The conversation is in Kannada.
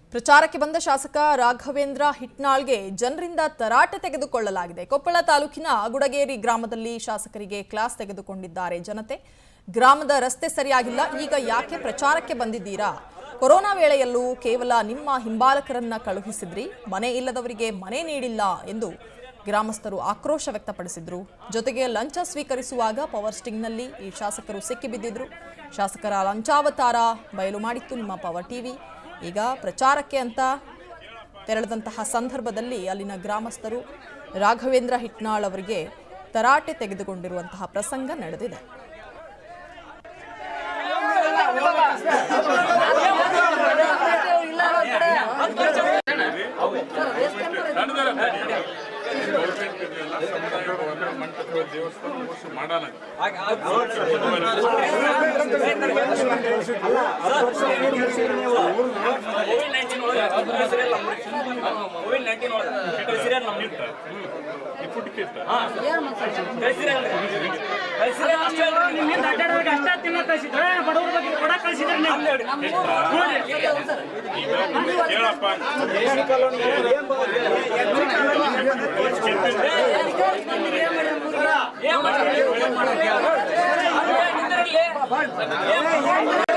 ಪ್ರಚಾರಕ್ಕೆ ಬಂದ ಶಾಸಕ ರಾಘವೇಂದ್ರ ಹಿಟ್ನಾಳ್ಗೆ ಜನರಿಂದ ತರಾಟೆ ತೆಗೆದುಕೊಳ್ಳಲಾಗಿದೆ ಕೊಪ್ಪಳ ತಾಲೂಕಿನ ಗುಡಗೇರಿ ಗ್ರಾಮದಲ್ಲಿ ಶಾಸಕರಿಗೆ ಕ್ಲಾಸ್ ತೆಗೆದುಕೊಂಡಿದ್ದಾರೆ ಜನತೆ ಗ್ರಾಮದ ರಸ್ತೆ ಸರಿಯಾಗಿಲ್ಲ ಈಗ ಯಾಕೆ ಪ್ರಚಾರಕ್ಕೆ ಬಂದಿದ್ದೀರಾ ಕೊರೋನಾ ವೇಳೆಯಲ್ಲೂ ಕೇವಲ ನಿಮ್ಮ ಹಿಂಬಾಲಕರನ್ನ ಕಳುಹಿಸಿದ್ರಿ ಮನೆ ಇಲ್ಲದವರಿಗೆ ಮನೆ ನೀಡಿಲ್ಲ ಎಂದು ಗ್ರಾಮಸ್ಥರು ಆಕ್ರೋಶ ವ್ಯಕ್ತಪಡಿಸಿದ್ರು ಜೊತೆಗೆ ಲಂಚ ಸ್ವೀಕರಿಸುವಾಗ ಪವರ್ ಸ್ಟಿಂಗ್ನಲ್ಲಿ ಈ ಶಾಸಕರು ಸಿಕ್ಕಿಬಿದ್ದಿದ್ರು ಶಾಸಕರ ಲಂಚಾವತಾರ ಬಯಲು ಮಾಡಿತ್ತು ನಿಮ್ಮ ಪವರ್ ಟಿವಿ ಈಗ ಪ್ರಚಾರಕ್ಕೆ ಅಂತ ತೆರಳಿದಂತಹ ಸಂದರ್ಭದಲ್ಲಿ ಅಲ್ಲಿನ ಗ್ರಾಮಸ್ಥರು ರಾಘವೇಂದ್ರ ಹಿಟ್ನಾಳ್ ಅವರಿಗೆ ತರಾಟೆ ತೆಗೆದುಕೊಂಡಿರುವಂತಹ ಪ್ರಸಂಗ ನಡೆದಿದೆ ಮಂಟಪ ದೇವಸ್ಥಾನ ವರ್ಷ ಮಾಡೋಣ ಕೋವಿಡ್ ನೈನ್ಟೀನ್ ಒಳಗೆ ಕೋವಿಡ್ ನೈನ್ಟೀನ್ ಒಳಗೆ ಕಳಿಸಿರ ನಮ್ಮ ಈ ಫುಡ್ ಕಿಟ್ ಕಳಿಸಿರ ಕಳಿಸಿರ ಅಷ್ಟೇ ಅಲ್ರಿ ನಿಮ್ಮಿಂದ ಅಡ್ಡಾಡೋರಿಗೆ ಅಷ್ಟ ತಿನ್ನ ಕಳಿಸಿದ್ರೆ ಬಡವ್ರ ಬಗ್ಗೆ ಕೂಡ ಕಳಿಸಿದ್ರೆ ಈಗ ಹೇಳಪ್ಪ ಏನ್ ಮಾಡ್ತೀರಿ? ಏನ್ ಮಾಡ್ತೀರಿ? ಏನ್ ಮಾಡ್ತೀರಿ?